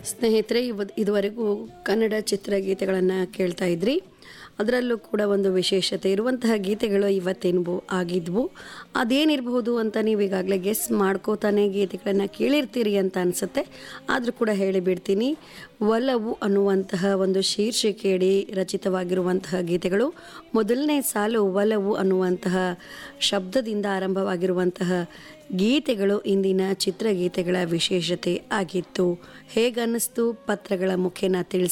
ಸ್ನೇಹಿತರೆ ಇವ ಇದುವರೆಗೂ ಕನ್ನಡ ಚಿತ್ರಗೀತೆಗಳನ್ನು ಕೇಳ್ತಾ ಇದ್ರಿ ಅದರಲ್ಲೂ ಕೂಡ ಒಂದು ವಿಶೇಷತೆ ಇರುವಂತಹ ಗೀತೆಗಳು ಇವತ್ತೇನು ಆಗಿದ್ವು ಅದೇನಿರಬಹುದು ಅಂತ ನೀವು ಈಗಾಗಲೇ ಗೆಸ್ ಮಾಡ್ಕೋತಾನೆ ಗೀತೆಗಳನ್ನು ಕೇಳಿರ್ತೀರಿ ಅಂತ ಅನಿಸುತ್ತೆ ಆದರೂ ಕೂಡ ಹೇಳಿಬಿಡ್ತೀನಿ ಒಲವು ಅನ್ನುವಂತಹ ಒಂದು ಶೀರ್ಷಿಕೆಯಡಿ ರಚಿತವಾಗಿರುವಂತಹ ಗೀತೆಗಳು ಮೊದಲನೇ ಸಾಲು ಒಲವು ಅನ್ನುವಂತಹ ಶಬ್ದದಿಂದ ಆರಂಭವಾಗಿರುವಂತಹ ಗೀತೆಗಳು ಇಂದಿನ ಚಿತ್ರಗೀತೆಗಳ ವಿಶೇಷತೆ ಆಗಿತ್ತು ಹೇಗನ್ನಿಸ್ತು ಪತ್ರಗಳ ಮುಖೇನ ತಿಳಿಸಿ